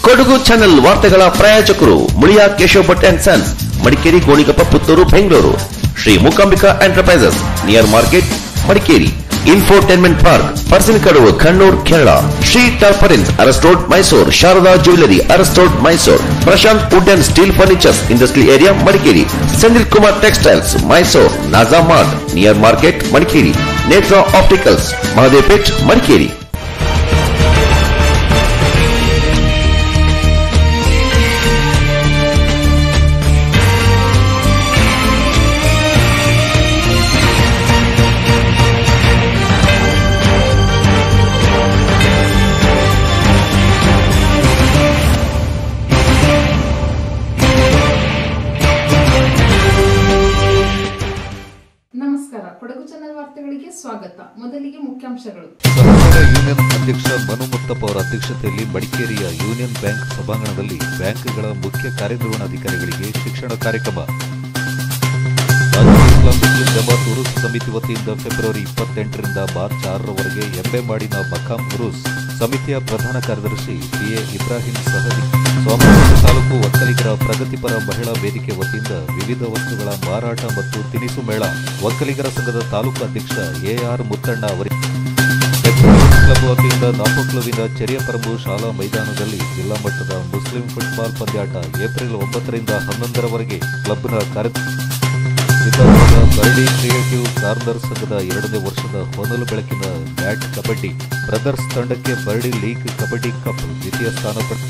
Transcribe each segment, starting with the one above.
Kodagu channel ವಾರ್ತೆಗಳ ಪ್ರಾಯೋಜಕರು Muliya Keshav Bhat and sons Madikeri Gonikoppa Puttur Bengaluru Shri Mookambika enterprises near market Madikeri infotainment park Parsanakaduvu Kannur Kerala Shri ಟಾರ್ಪರಿನ್ಸ್ Aras road Mysuru Sharada jewellery Aras road Mysuru Prashanth wood and steel furnitures industrial area Madikeri Sendil Kumar textiles Mysuru Naja mart near market Madikeri Netra opticals ಮಹದೇಪೇಟ್ Madikeri ನಮಸ್ಕಾರ Kodagu channel ವಾರ್ತೆಗಳಿಗೆ ಸ್ವಾಗತ ಮೊದಲಿಗೆ ಮುಖ್ಯಾಂಶಗಳು Karnataka union ಅಧ್ಯಕ್ಷ ಮನು ಮುತ್ತಪ್ಪ ಅವರ ಅಧ್ಯಕ್ಷತೆಯಲ್ಲಿ ಮಡಿಕೇರಿಯ ಯೂನಿಯನ್ ಬ್ಯಾಂಕ್ ಸಭಾಂಗಣದಲ್ಲಿ ಬ್ಯಾಂಕ್ಗಳ ಮುಖ್ಯ ಕಾರ್ಯನಿರ್ವಹಣಾಧಿಕಾರಿಗಳಿಗೆ ಶಿಕ್ಷಣ ಕಾರ್ಯಕ್ರಮ ರಾಜ್ಯ ಇಸ್ಲಾಂ ಮುಸ್ಲಿಂ ಜಮಾತ್ ಉರುಸ್ ಸಮಿತಿ ವತಿಯಿಂದ ಫೆಬ್ರವರಿ ಇಪ್ಪತ್ತೆಂಟರಿಂದ ಮಾರ್ಚ್ ಆರರವರೆಗೆ ಎಂಬೆಮಾಡಿನ ಮಕಾಂ ಉರುಸ್ ಸಮಿತಿಯ ಪ್ರಧಾನ ಕಾರ್ಯದರ್ಶಿ ಬಿಎ ಇಬ್ರಾಹಿಂ ಸಹದಿ ಸೋಮವಾರ ತಾಲೂಕು ಒಕ್ಕಲಿಗರ ಪ್ರಗತಿಪರ ಮಹಿಳಾ ವೇದಿಕೆ ವತಿಯಿಂದ ವಿವಿಧ ವಸ್ತುಗಳ ಮಾರಾಟ ಮತ್ತು ತಿನಿಸು ಮೇಳ ಒಕ್ಕಲಿಗರ ಸಂಘದ ತಾಲೂಕು ಅಧ್ಯಕ್ಷ ಎಆರ್ ಮುತ್ತಣ್ಣ ಅವರಿಗೆ ಕ್ಲಬ್ ವತಿಯಿಂದ ನಾಪಕ್ಲುವಿನ ಚೆರಿಯಪರಬು ಶಾಲಾ ಮೈದಾನದಲ್ಲಿ ಜಿಲ್ಲಾ ಮಟ್ಟದ ಮುಸ್ಲಿಂ ಫುಟ್ಬಾಲ್ ಪಂದ್ಯಾಟ ಏಪ್ರಿಲ್ ಒಂಬತ್ತರಿಂದ ಹನ್ನೊಂದರವರೆಗೆ ಕ್ಲಬ್ನ ಕಾರ್ಯ ಸಿದ್ಧವಾದ ಬರಡಿ ಕ್ರಿಯೇಟಿವ್ ಕಾರ್ನರ್ ಸಂಘದ ಎರಡನೇ ವರ್ಷದ ಹೊನಲು ಬೆಳಕಿನ ಬ್ಯಾಟ್ ಕಬಡ್ಡಿ ಬ್ರದರ್ಸ್ ತಂಡಕ್ಕೆ ಬರಡಿ ಲೀಗ್ ಕಬಡ್ಡಿ ಕಪ್ ದ್ವಿತೀಯ ಸ್ಥಾನ ಪಡೆದ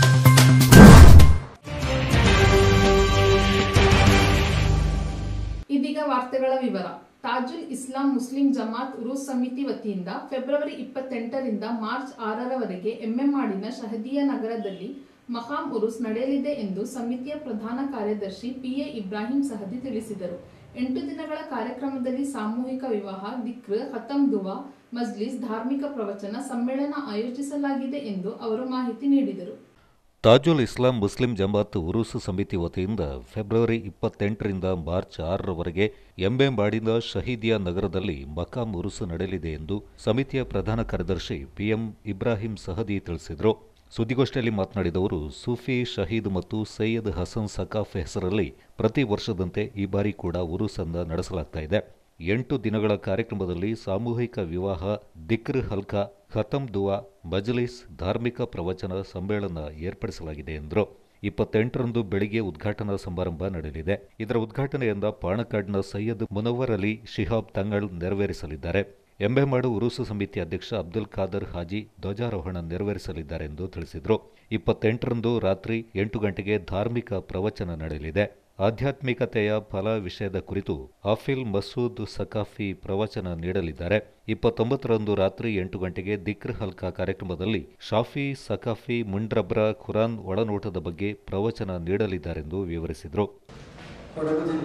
ಇದೀಗ ವಾರ್ತೆಗಳ ವಿವರ ತಾಜುಲ್ ಇಸ್ಲಾಂ ಮುಸ್ಲಿಂ ಜಮಾತ್ ಉರುಸ್ ಸಮಿತಿ ವತಿಯಿಂದ ಫೆಬ್ರವರಿ ಇಪ್ಪತ್ತೆಂಟರಿಂದ ಮಾರ್ಚ್ ಆರರವರೆಗೆ ಎಮ್ಮೆಮಾಡಿನ ಶಹದಿಯಾ ನಗರದಲ್ಲಿ ಮಹಾಂ ಉರುಸ್ ನಡೆಯಲಿದೆ ಎಂದು ಸಮಿತಿಯ ಪ್ರಧಾನ ಕಾರ್ಯದರ್ಶಿ ಪಿಎ ಇಬ್ರಾಹಿಂ ಸಹದಿ ತಿಳಿಸಿದರು ಎಂಟು ದಿನಗಳ ಕಾರ್ಯಕ್ರಮದಲ್ಲಿ ಸಾಮೂಹಿಕ ವಿವಾಹ ದಿಕ್ರ್ ಹತಮ್ ದುವಾ ಮಜ್ಲಿಸ್ ಧಾರ್ಮಿಕ ಪ್ರವಚನ ಸಮ್ಮೇಳನ ಆಯೋಜಿಸಲಾಗಿದೆ ಎಂದು ಅವರು ಮಾಹಿತಿ ನೀಡಿದರು ತಾಜುಲ್ ಇಸ್ಲಾಂ ಮುಸ್ಲಿಂ ಜಮಾತ್ ಉರುಸು ಸಮಿತಿ ವತಿಯಿಂದ ಫೆಬ್ರವರಿ ಇಪ್ಪತ್ತೆಂಟರಿಂದ ಮಾರ್ಚ್ ಆರರವರೆಗೆ ಎಂಬೆಂಬಾಡಿನ ಶಹೀದಿಯಾ ನಗರದಲ್ಲಿ ಮಕಾಂ ಉರುಸು ನಡೆಯಲಿದೆ ಎಂದು ಸಮಿತಿಯ ಪ್ರಧಾನ ಕಾರ್ಯದರ್ಶಿ ಪಿಎಂ ಇಬ್ರಾಹಿಂ ಸಹದಿ ತಿಳಿಸಿದರು ಸುದ್ದಿಗೋಷ್ಠಿಯಲ್ಲಿ ಮಾತನಾಡಿದವರು ಸೂಫಿ ಶಹೀದ್ ಮತ್ತು ಸೈಯದ್ ಹಸನ್ ಸಕಾಫ್ ಹೆಸರಲ್ಲಿ ಪ್ರತಿ ವರ್ಷದಂತೆ ಈ ಬಾರಿ ಕೂಡ ಉರುಸನ್ನ ನಡೆಸಲಾಗ್ತಾ ಇದೆ ಎಂಟು ದಿನಗಳ ಕಾರ್ಯಕ್ರಮದಲ್ಲಿ ಸಾಮೂಹಿಕ ವಿವಾಹ ದಿಕ್ರ್ ಹಲ್ಕಾ ಖತಮ್ ದುವಾ ಮಜ್ಲಿಸ್ ಧಾರ್ಮಿಕ ಪ್ರವಚನ ಸಮ್ಮೇಳನ ಏರ್ಪಡಿಸಲಾಗಿದೆ ಎಂದರು ಇಪ್ಪತ್ತೆಂಟರಂದು ಬೆಳಿಗ್ಗೆ ಉದ್ಘಾಟನಾ ಸಮಾರಂಭ ನಡೆಯಲಿದೆ ಇದರ ಉದ್ಘಾಟನೆಯಿಂದ ಪಾಣಕಾಡ್ನ ಸೈಯದ್ ಮುನವ್ವರ್ ಅಲಿ ಶಿಹಾಬ್ ತಂಗಳ್ ನೆರವೇರಿಸಲಿದ್ದಾರೆ ಎಂಬೆಮಾಡು ಉರುಸು ಸಮಿತಿ ಅಧ್ಯಕ್ಷ ಅಬ್ದುಲ್ ಖಾದರ್ ಹಾಜಿ ಧ್ವಜಾರೋಹಣ ನೆರವೇರಿಸಲಿದ್ದಾರೆ ಎಂದು ತಿಳಿಸಿದರು ಇಪ್ಪತ್ತೆಂಟರಂದು ರಾತ್ರಿ ಎಂಟು ಗಂಟೆಗೆ ಧಾರ್ಮಿಕ ಪ್ರವಚನ ನಡೆಯಲಿದೆ ಆಧ್ಯಾತ್ಮಿಕತೆಯ ಫಲ ವಿಷಯದ ಕುರಿತು ಆಫಿಲ್ ಮಸೂದ್ ಸಕಾಫಿ ಪ್ರವಚನ ನೀಡಲಿದ್ದಾರೆ ಇಪ್ಪತ್ತೊಂಬತ್ತರಂದು ರಾತ್ರಿ ಎಂಟು ಗಂಟೆಗೆ ದಿಕ್ರ್ ಹಲ್ಕಾ ಕಾರ್ಯಕ್ರಮದಲ್ಲಿ ಶಾಫಿ ಸಕಾಫಿ ಮುಂಡ್ರಬ್ರ ಖುರಾನ್ ಒಳನೋಟದ ಬಗ್ಗೆ ಪ್ರವಚನ ನೀಡಲಿದ್ದಾರೆಂದು ವಿವರಿಸಿದರು ಕೊಡಗು ಜಿಲ್ಲೆ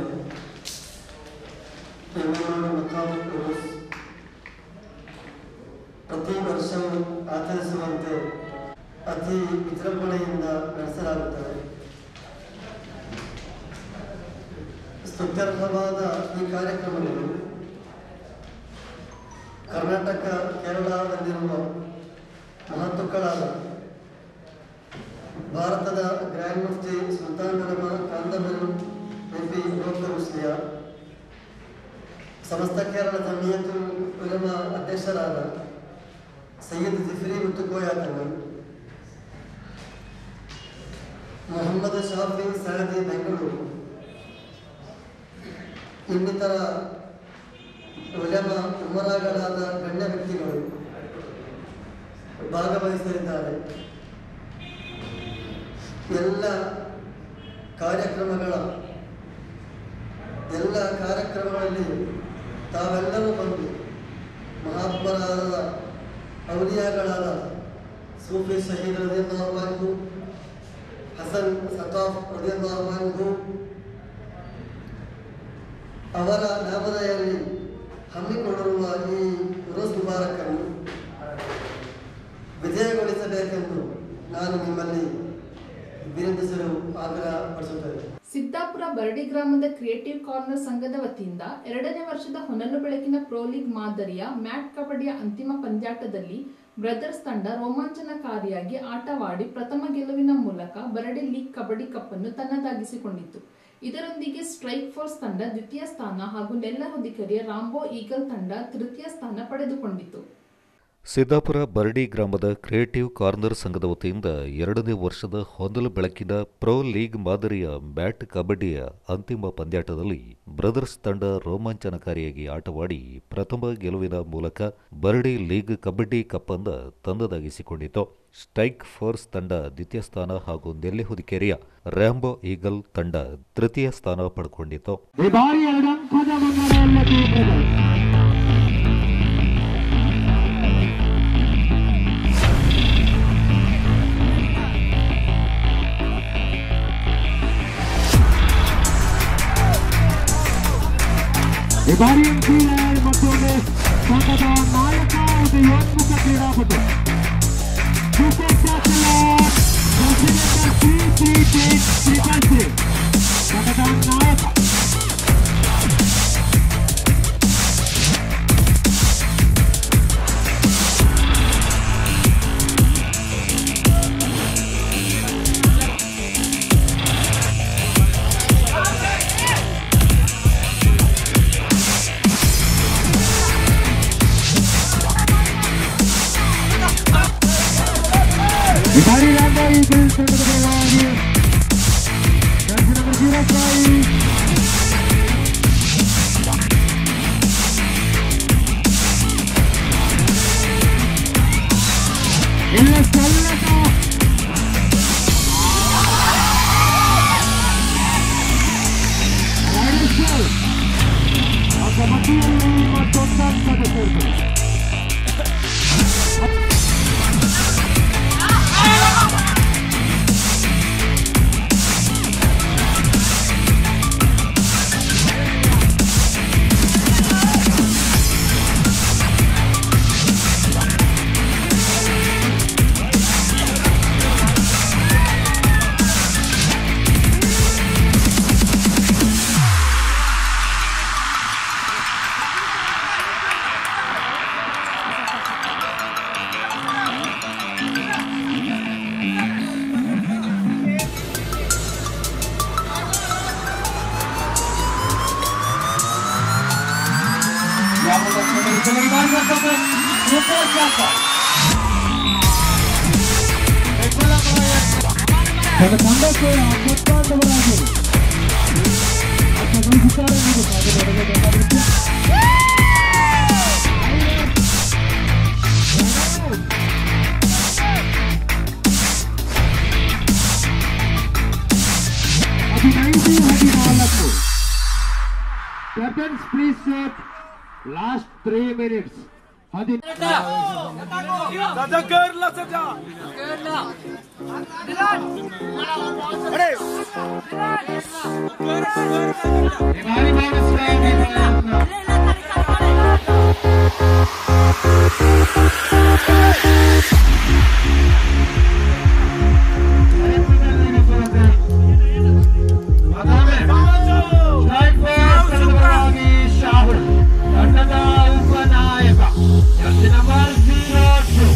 ತಮಿಳುನಾಡು ಮಕಾಂ ಉರುಸ್ ಪ್ರತಿ ವರ್ಷವೂ ಆಚರಿಸುವಂತೆ ಅತಿ ವಿಜೃಂಭಣೆಯಿಂದ ನಡೆಸಲಾಗುತ್ತದೆ ಸ್ತುತ್ಯರ್ಹವಾದ ಈ ಕಾರ್ಯಕ್ರಮಗಳು ಕರ್ನಾಟಕ ಕೇರಳದಲ್ಲಿರುವ ಮಹತ್ವಗಳಾದ ಭಾರತದ ಗ್ರ್ಯಾಂಡ್ ಮುಫ್ತಿ ಸುಲ್ತಾನ್ ಉಲಮ ಕಾಂದಬರು ಎಂಪಿ ಡಾಕ್ಟರ್ ಮುಸ್ಲಿಯಾ ಸಮಸ್ತ ಕೇರಳ ಜಮಿಯತು ಉಲಮ ಅಧ್ಯಕ್ಷರಾದ ಸೈಯದ್ ಜಿಫ್ರಿ ಮತ್ತು ಕೋಯಾತಂಗಲ್ ಮೊಹಮ್ಮದ್ ಶಾಫಿ ಸಹದಿ ಬೆಂಗಳೂರು ಇನ್ನಿತರ ಉಲಮ ಉಮರಾಗಳಾದ ಗಣ್ಯ ವ್ಯಕ್ತಿಗಳು ಭಾಗವಹಿಸಲಿದ್ದಾರೆ ಎಲ್ಲ ಕಾರ್ಯಕ್ರಮಗಳ ಎಲ್ಲ ಕಾರ್ಯಕ್ರಮಗಳಲ್ಲಿ ತಾವೆಲ್ಲರೂ ಬಂದು ಮಹಾತ್ಮರಾದ ಔಲಿಯಾಗಳಾದ ಸೂಫಿ ಶಹೀದ್ ರದಿಯಲ್ಲಾಹು ಹಸನ್ ಸಕಾಫ್ ರದಿಯಲ್ಲಾಹು ಅವರ ನಾಮಧೆಯಲ್ಲಿ ಹಮ್ಮಿಕೊಂಡಿರುವ ಈ ರೋಸ್ ಮುಬಾರಕನ್ನು ವಿಜಯಗೊಳಿಸಬೇಕೆಂದು ನಾನು ನಿಮ್ಮಲ್ಲಿ ವಿನಂತಿಸಲು ಆಗ್ರಹ ಪಡಿಸುತ್ತೇನೆ ಸಿದ್ದಾಪುರ ಬರಡಿ ಗ್ರಾಮದ ಕ್ರಿಯೇಟಿವ್ ಕಾರ್ನರ್ ಸಂಘದ ವತಿಯಿಂದ ಎರಡನೇ ವರ್ಷದ ಹೊನಲು ಬೆಳಕಿನ ಪ್ರೋ ಲೀಗ್ ಮಾದರಿಯ ಮ್ಯಾಟ್ ಕಬಡ್ಡಿಯ ಅಂತಿಮ ಪಂದ್ಯಾಟದಲ್ಲಿ ಬ್ರದರ್ಸ್ ತಂಡ ರೋಮಾಂಚನಕಾರಿಯಾಗಿ ಆಟವಾಡಿ ಪ್ರಥಮ ಗೆಲುವಿನ ಮೂಲಕ ಬರಡಿ ಲೀಗ್ ಕಬಡ್ಡಿ ಕಪ್ ಅನ್ನು ತನ್ನದಾಗಿಸಿಕೊಂಡಿತು ಇದರೊಂದಿಗೆ ಸ್ಟ್ರೈಕ್ ಫೋರ್ಸ್ ತಂಡ ದ್ವಿತೀಯ ಸ್ಥಾನ ಹಾಗೂ ನೆಲ್ಲಹುದಿಕರಿಯ ರಾಂಬೋ ಈಗಲ್ ತಂಡ ತೃತೀಯ ಸ್ಥಾನ ಪಡೆದುಕೊಂಡಿತು ಸಿದ್ದಾಪುರ ಬರ್ಡಿ ಗ್ರಾಮದ ಕ್ರಿಯೇಟಿವ್ ಕಾರ್ನರ್ ಸಂಘದ ವತಿಯಿಂದ ಎರಡನೇ ವರ್ಷದ ಹೊಂದಲು ಬೆಳಕಿನ ಪ್ರೊ ಲೀಗ್ ಮಾದರಿಯ ಬ್ಯಾಟ್ ಕಬಡ್ಡಿಯ ಅಂತಿಮ ಪಂದ್ಯಾಟದಲ್ಲಿ ಬ್ರದರ್ಸ್ ತಂಡ ರೋಮಾಂಚನಕಾರಿಯಾಗಿ ಆಟವಾಡಿ ಪ್ರಥಮ ಗೆಲುವಿನ ಮೂಲಕ ಬರ್ಡಿ ಲೀಗ್ ಕಬಡ್ಡಿ ಕಪ್ ಅನ್ನು ತನ್ನದಾಗಿಸಿಕೊಂಡಿತು ಸ್ಟ್ರೈಕ್ ಫೋರ್ಸ್ ತಂಡ ದ್ವಿತೀಯ ಸ್ಥಾನ ಹಾಗೂ ನೆಲ್ಲೆಹುದಿಕೆರೆಯ ರ್ಯಾಂಬೋ ಈಗಲ್ ತಂಡ ತೃತೀಯ ಸ್ಥಾನ ಪಡ್ಕೊಂಡಿತು ಈ ಬಾರಿ ಎರಡು ಅಂಕದ ಮುನ್ನಡೆಯಲ್ಲಿ ಬ್ರದರ್ಸ್ ಈ ಬಾರಿ ಕ್ರೀಡಾಳಿ ಮತ್ತೊಂದು ಸಂಘದ ನಾಯಕ ಇದು ಯೋನ್ಮುಖ ಕ್ರೀಡಾಪಟು ಸೂಪರ್ ಚಾಸಲರ್ ತ್ರೀ ತ್ರೀ ತ್ರಿಪಲ್ ತ್ರೀ ಸಂಘದ ನಾಯಕ ಈ ಬಾರಿ ರಾಂಬೋ ಈಗಲ್ ತಂಡದ ಪರವಾಗಿ ಜರ್ಸಿ ನಂಬರ್ ಜೀರೋ ಫೈವ್ ಇಲ್ಲ ಸಲ್ಲಟ ಆ ಕಬಡ್ಡಿಯಲ್ಲಿ ಮತ್ತೊಂದು ಅಂಕದ ಸೇರ್ಪಡೆ ತನ್ನ ತಂಡಕ್ಕೆ ಅಪ್ಪತ್ತಾದವರಾಗಿ ಅರ್ಥಗಳಿಸುತ್ತಾರೆ ಎಂದು ಕಾದುಕೊಳ್ಳಬೇಕಾಗಿತ್ತು. ಹದಿನೈದು ಹದಿನಾಲ್ಕು Captains, please set last three minutes. ಹದಿನ ಬಾರಿ ಮಾಡಿಸ್ತಾ ಶಾಹುಲ್ ತಂಡದ ಉಪನಾಯಕ jersey number zero two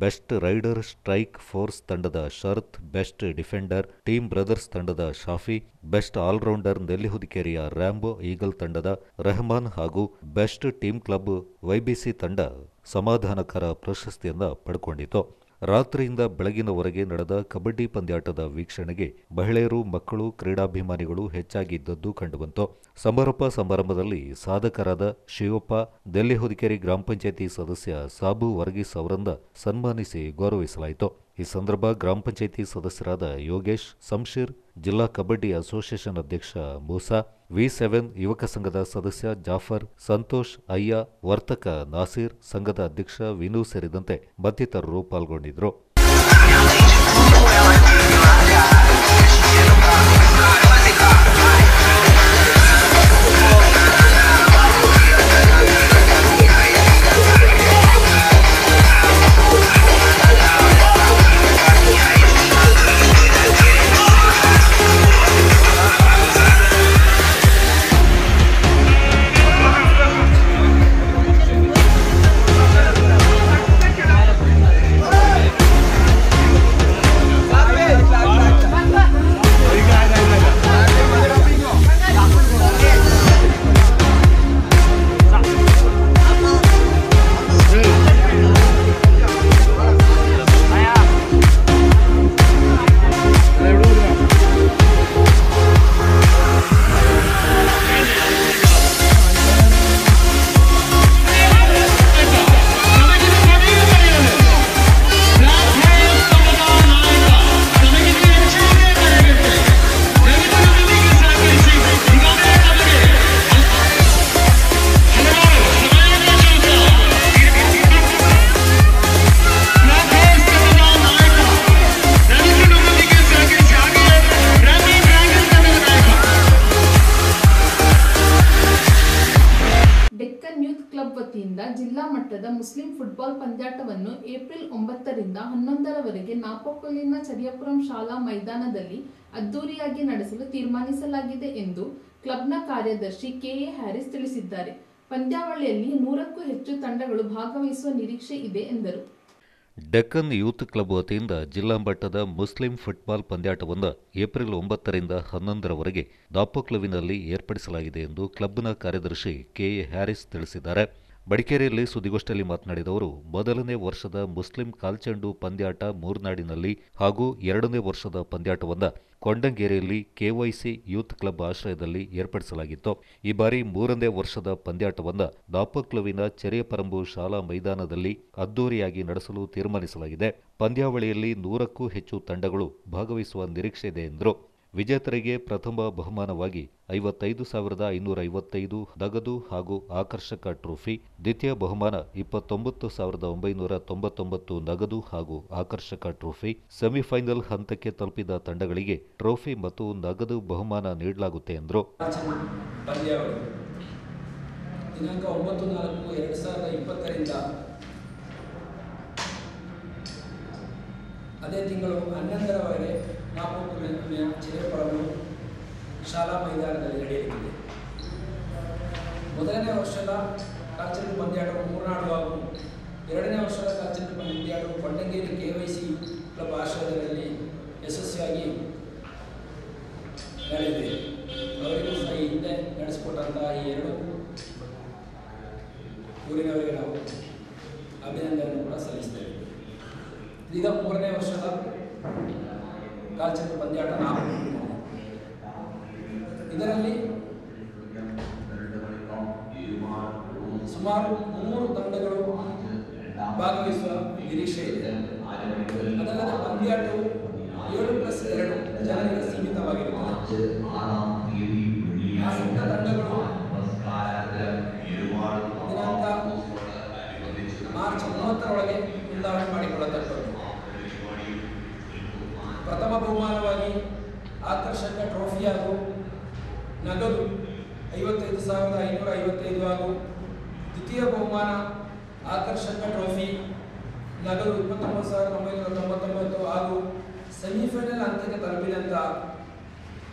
best raider strike force ತಂಡದ Sharath best defender team brothers ತಂಡದ ಶಾಫಿ ಬೆಸ್ಟ್ ಆಲ್ರೌಂಡರ್ ನೆಲ್ಲಿಹುದಿಕೇರಿಯ ರ್ಯಾಂಬೋ ಈಗಲ್ ತಂಡದ ರೆಹಮಾನ್ ಹಾಗೂ ಬೆಸ್ಟ್ ಟೀಮ್ ಕ್ಲಬ್ ವೈಬಿಸಿ ತಂಡ ಸಮಾಧಾನಕರ ಪ್ರಶಸ್ತಿಯನ್ನ ಪಡ್ಕೊಂಡಿತು ರಾತ್ರಿಯಿಂದ ಬೆಳಗಿನವರೆಗೆ ನಡೆದ ಕಬಡ್ಡಿ ಪಂದ್ಯಾಟದ ವೀಕ್ಷಣೆಗೆ ಮಹಿಳೆಯರು ಮಕ್ಕಳು ಕ್ರೀಡಾಭಿಮಾನಿಗಳು ಹೆಚ್ಚಾಗಿದ್ದದ್ದು ಕಂಡುಬಂತು ಸಮಾರೋಪ ಸಮಾರಂಭದಲ್ಲಿ ಸಾಧಕರಾದ ಶಿವಪ್ಪ ದೆಲ್ಲಿಹುದಿಕೇರಿ ಗ್ರಾಮ ಪಂಚಾಯತಿ ಸದಸ್ಯ ಸಾಬು ವರ್ಗೀಸ್ ಅವರನ್ನ ಸನ್ಮಾನಿಸಿ ಗೌರವಿಸಲಾಯಿತು ಈ ಸಂದರ್ಭ ಗ್ರಾಮ ಪಂಚಾಯತಿ ಸದಸ್ಯರಾದ ಯೋಗೇಶ್ ಸಂಶೀರ್ ಜಿಲ್ಲಾ ಕಬಡ್ಡಿ ಅಸೋಸಿಯೇಷನ್ ಅಧ್ಯಕ್ಷ ಮೂಸಾ ವಿ ಸೆವೆನ್ ಯುವಕ ಸಂಘದ ಸದಸ್ಯ ಜಾಫರ್ ಸಂತೋಷ್ ಅಯ್ಯ ವರ್ತಕ ನಾಸೀರ್ ಸಂಘದ ಅಧ್ಯಕ್ಷ ವಿನು ಸೇರಿದಂತೆ ಮತ್ತಿತರರು ಪಾಲ್ಗೊಂಡಿದ್ದರು ಡೆಕ್ಕನ್ ಯೂತ್ ಕ್ಲಬ್ ವತಿಯಿಂದ ಜಿಲ್ಲಾ ಮಟ್ಟದ ಮುಸ್ಲಿಂ ಫುಟ್ಬಾಲ್ ಪಂದ್ಯಾಟವನ್ನು ಏಪ್ರಿಲ್ ಒಂಬತ್ತರಿಂದ ಹನ್ನೊಂದರವರೆಗೆ ನಾಪೊಕ್ಕಲಿನ ಚರಿಯಾಪುರಂ ಶಾಲಾ ಮೈದಾನದಲ್ಲಿ ಅದ್ದೂರಿಯಾಗಿ ನಡೆಸಲು ತೀರ್ಮಾನಿಸಲಾಗಿದೆ ಎಂದು ಕ್ಲಬ್ನ ಕಾರ್ಯದರ್ಶಿ ಕೆಎ ಹ್ಯಾರಿಸ್ ತಿಳಿಸಿದ್ದಾರೆ ಪಂದ್ಯಾವಳಿಯಲ್ಲಿ ನೂರಕ್ಕೂ ಹೆಚ್ಚು ತಂಡಗಳು ಭಾಗವಹಿಸುವ ನಿರೀಕ್ಷೆ ಇದೆ ಎಂದರು ಡೆಕ್ಕನ್ ಯೂತ್ ಕ್ಲಬ್ ವತಿಯಿಂದ ಜಿಲ್ಲಾ ಮಟ್ಟದ ಮುಸ್ಲಿಂ ಫುಟ್ಬಾಲ್ ಪಂದ್ಯಾಟವನ್ನು ಏಪ್ರಿಲ್ ಒಂಬತ್ತರಿಂದ ಹನ್ನೊಂದರವರೆಗೆ ದಾಪೋಕ್ಲುವಿನಲ್ಲಿ ಏರ್ಪಡಿಸಲಾಗಿದೆ ಎಂದು ಕ್ಲಬ್ನ ಕಾರ್ಯದರ್ಶಿ ಕೆಎ ಹ್ಯಾರಿಸ್ ತಿಳಿಸಿದ್ದಾರೆ ಮಡಿಕೇರಿಯಲ್ಲಿ ಸುದ್ದಿಗೋಷ್ಠಿಯಲ್ಲಿ ಮಾತನಾಡಿದವರು ಮೊದಲನೇ ವರ್ಷದ ಮುಸ್ಲಿಂ ಕಾಲ್ಚೆಂಡು ಪಂದ್ಯಾಟ ಮೂರ್ನಾಡಿನಲ್ಲಿ ಹಾಗೂ ಎರಡನೇ ವರ್ಷದ ಪಂದ್ಯಾಟವನ್ನು ಕೊಂಡಂಗೇರಿಯಲ್ಲಿ ಕೆವೈಸಿ ಯೂತ್ ಕ್ಲಬ್ ಆಶ್ರಯದಲ್ಲಿ ಏರ್ಪಡಿಸಲಾಗಿತ್ತು ಈ ಬಾರಿ ಮೂರನೇ ವರ್ಷದ ಪಂದ್ಯಾಟವನ್ನು ದಾಪಕ್ಲುವಿನ ಚೆರೆಪರಂಬು ಶಾಲಾ ಮೈದಾನದಲ್ಲಿ ಅದ್ದೂರಿಯಾಗಿ ನಡೆಸಲು ತೀರ್ಮಾನಿಸಲಾಗಿದೆ ಪಂದ್ಯಾವಳಿಯಲ್ಲಿ ನೂರಕ್ಕೂ ಹೆಚ್ಚು ತಂಡಗಳು ಭಾಗವಹಿಸುವ ನಿರೀಕ್ಷೆ ಇದೆ ಎಂದರು ವಿಜೇತರಿಗೆ ಪ್ರಥಮ ಬಹುಮಾನವಾಗಿ ಐವತ್ತೈದು ಸಾವಿರದ ಐನೂರ ಐವತ್ತೈದು ನಗದು ಹಾಗೂ ಆಕರ್ಷಕ ಟ್ರೋಫಿ ದ್ವಿತೀಯ ಬಹುಮಾನ ಇಪ್ಪತ್ತೊಂಬತ್ತು ಸಾವಿರದ ಒಂಬೈನೂರ ತೊಂಬತ್ತೊಂಬತ್ತು ನಗದು ಹಾಗೂ ಆಕರ್ಷಕ ಟ್ರೋಫಿ ಸೆಮಿಫೈನಲ್ ಹಂತಕ್ಕೆ ತಲುಪಿದ ತಂಡಗಳಿಗೆ ಟ್ರೋಫಿ ಮತ್ತು ನಗದು ಬಹುಮಾನ ನೀಡಲಾಗುತ್ತೆ ಎಂದರು ಪಂದ್ಯಾವಳಿ ದಿನಾಂಕ ಒಂಬತ್ತು ನಾಲ್ಕು ಎರಡು ಸಾವಿರದ ಇಪ್ಪತ್ತರಿಂದ ಅದೇ ತಿಂಗಳು ಹನ್ನೊಂದರವರೆಗೆ ನಾಪೋಕ್ಲುವಿನ ಚಿರೆಪರವು ಶಾಲಾ ಮೈದಾನದಲ್ಲಿ ನಡೆಯಲಿದೆ ಮೊದಲನೇ ವರ್ಷದ ಕಾಲ್ಚೆಂಡು ಪಂದ್ಯಾಟವು ಮೂರ್ನಾಡು ಹಾಗೂ ಎರಡನೇ ವರ್ಷದ ಕಾಲ್ಚೆಂಡು ಪಂದ್ಯಾಟವು ಕೊಂಡಂಗೇರಿ ಕೆವೈಸಿ ಕ್ಲಬ್ ಆಶ್ರಯದಲ್ಲಿ ಯಶಸ್ವಿಯಾಗಿ ನಡೆದಿದೆ ಅವರಿಗೂ ಸಹ ಈ ಹಿಂದೆ ನಡೆಸಿಕೊಟ್ಟಂತಹ ಈ ಎರಡು ಊರಿನವರಿಗೆ ನಾವು ಅಭಿನಂದನೆ ಕೂಡ ಸಲ್ಲಿಸ್ತೇವೆ ಈಗ ಮೂರನೇ ವರ್ಷದ ಕಾಲ್ಚಂದ್ರ ಪಂದ್ಯಾಟ ನಾವು ಇದರಲ್ಲಿ ಸುಮಾರು ಮೂರು ತಂಡಗಳು ಭಾಗವಹಿಸುವ ನಿರೀಕ್ಷೆ ಇದೆ ಅದಲ್ಲದೆ ಪಂದ್ಯಾಟವು ಏಳು ಪ್ಲಸ್ ಎರಡು ಜನರಿಗೆ ಸೀಮಿತವಾಗಿರುತ್ತದೆ ಆ ಸಣ್ಣ ತಂಡಗಳು ದಿನಾಂಕ ಮಾರ್ಚ್ ಮೂವತ್ತರೊಳಗೆ ನೋಂದಣಿ ಮಾಡಿಕೊಳ್ಳತಕ್ಕದ್ದು ಪ್ರಥಮ ಬಹುಮಾನವಾಗಿ ಆಕರ್ಷಕ ಟ್ರೋಫಿ ಹಾಗೂ ನಗದು ಐವತ್ತೈದು ಸಾವಿರದ ಐನೂರ ಐವತ್ತೈದು ಹಾಗೂ ದ್ವಿತೀಯ ಬಹುಮಾನ ಆಕರ್ಷಕ ಟ್ರೋಫಿ ನಗದು ಇಪ್ಪತ್ತೊಂಬತ್ತು ಸಾವಿರದ ಒಂಬೈನೂರ ತೊಂಬತ್ತೊಂಬತ್ತು ಹಾಗೂ ಸೆಮಿಫೈನಲ್ ಹಂತಕ್ಕೆ ತಲುಪಿದಂಥ